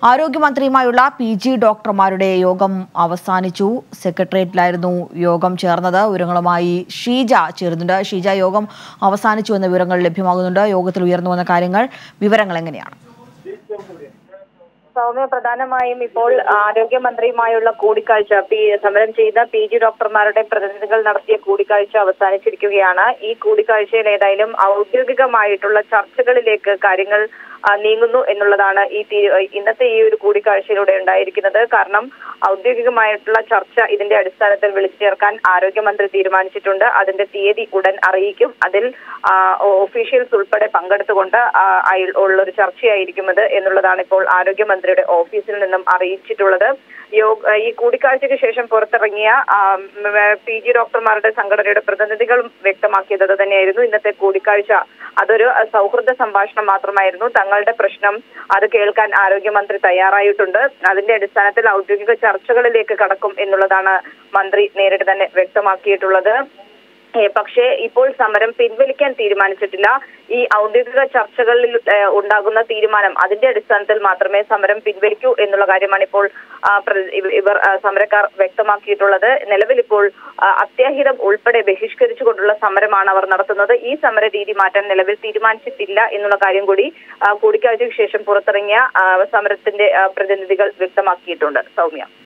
ആരോഗ്യമന്ത്രിയുമായുള്ള P G ഡോക്ടർമാരുടെ യോഗം അവസാനിച്ചു സെക്രട്ടേറിയറ്റിലായിരുന്നു യോഗം ചേർന്നത് വിവരങ്ങളുമായി ഷീജ ചേരുന്നുണ്ട് ഷീജ യോഗം അവസാനിച്ചു എന്ന വിവരങ്ങൾ ലഭ്യമാകുന്നുണ്ട് യോഗത്തിൽ ഉയർന്നു വന്ന കാര്യങ്ങൾ വിവരങ്ങൾ എങ്ങനെയാണ് സൗമ്യ പ്രധാനമായും ഇപ്പോൾ ആരോഗ്യമന്ത്രിയുമായുള്ള കൂടിക്കാഴ്ച പി സമരം ചെയ്ത പി ജി ഡോക്ടർമാരുടെ പ്രതിനിധികൾ നടത്തിയ കൂടിക്കാഴ്ച അവസാനിച്ചിരിക്കുകയാണ് ഈ കൂടിക്കാഴ്ചയിൽ ഏതായാലും ഔദ്യോഗികമായിട്ടുള്ള ചർച്ചകളിലേക്ക് കാര്യങ്ങൾ ആ, നീങ്ങുന്നു എന്നുള്ളതാണ് ഈ തീ- ഇന്നത്തെ ഈ ഒരു കൂടിക്കാഴ്ചയിലൂടെ ഉണ്ടായിരിക്കുന്നത് കാരണം ഔദ്യോഗികമായിട്ടുള്ള ചർച്ച ഇതിന്റെ അടിസ്ഥാനത്തിൽ വിളിച്ചു ചേർക്കാൻ ആരോഗ്യമന്ത്രി തീരുമാനിച്ചിട്ടുണ്ട് അതിന്റെ തീയതി ഉടൻ അറിയിക്കും അതിൽ ആ, ഒഫീഷ്യൽസ് ഉൾപ്പെടെ പങ്കെടുത്തുകൊണ്ട് ആ, അയിൽ- ഉള്ളൊരു ചർച്ചയായിരിക്കും ഇത് എന്നുള്ളതാണ് ഇപ്പോൾ ആരോഗ്യമന്ത്രിയുടെ ഓഫീസിൽ നിന്നും അറിയിച്ചിട്ടുള്ളത് യോഗ ഈ കൂടിക്കാഴ്ചയ്ക്ക് ശേഷം പുറത്തിറങ്ങിയ പി ജി ഡോക്ടർമാരുടെ സംഘടനയുടെ പ്രതിനിധികളും വ്യക്തമാക്കിയത് അത് തന്നെയായിരുന്നു ഇന്നത്തെ കൂടിക്കാഴ്ച അതൊരു അഹ്, സൗഹൃദ സംഭാഷണം മാത്രമായിരുന്നു തങ്ങളുടെ പ്രശ്നം അത് കേൾക്കാൻ ആരോഗ്യമന്ത്രി തയ്യാറായിട്ടുണ്ട് അതിന്റെ അടിസ്ഥാനത്തിൽ ഔദ്യോഗിക ചർച്ചകളിലേക്ക് കടക്കും എന്നുള്ളതാണ് മന്ത്രി നേരിട്ട് തന്നെ വ്യക്തമാക്കിയിട്ടുള്ളത് ഏ, പക്ഷേ ഇപ്പോൾ സമരം പിൻവലിക്കാൻ തീരുമാനിച്ചിട്ടില്ല ഈ ഔദ്യോഗിക ചർച്ചകളിൽ ഏ, ഉണ്ടാകുന്ന തീരുമാനം അതിന്റെ അടിസ്ഥാനത്തിൽ മാത്രമേ സമരം പിൻവലിക്കൂ എന്നുള്ള കാര്യമാണ് ഇപ്പോൾ ആ, പ്ര- ഇവ- ഇവർ ആ, സമരക്കാർ വ്യക്തമാക്കിയിട്ടുള്ളത് നിലവിൽ ഇപ്പോൾ ആ, അത്യാഹിതം ഉൾപ്പെടെ ബഹിഷ്കരിച്ചുകൊണ്ടുള്ള സമരമാണ് അവർ നടത്തുന്നത് ഈ സമര രീതി മാറ്റാൻ നിലവിൽ തീരുമാനിച്ചിട്ടില്ല എന്നുള്ള കാര്യം കൂടി ആ, കൂടിക്കാഴ്ചയ്ക്ക് ശേഷം പുറത്തിറങ്ങിയ ആ, സമരത്തിന്റെ ആ, പ്രതിനിധികൾ വ്യക്തമാക്കിയിട്ടുണ്ട് സൗമ്യ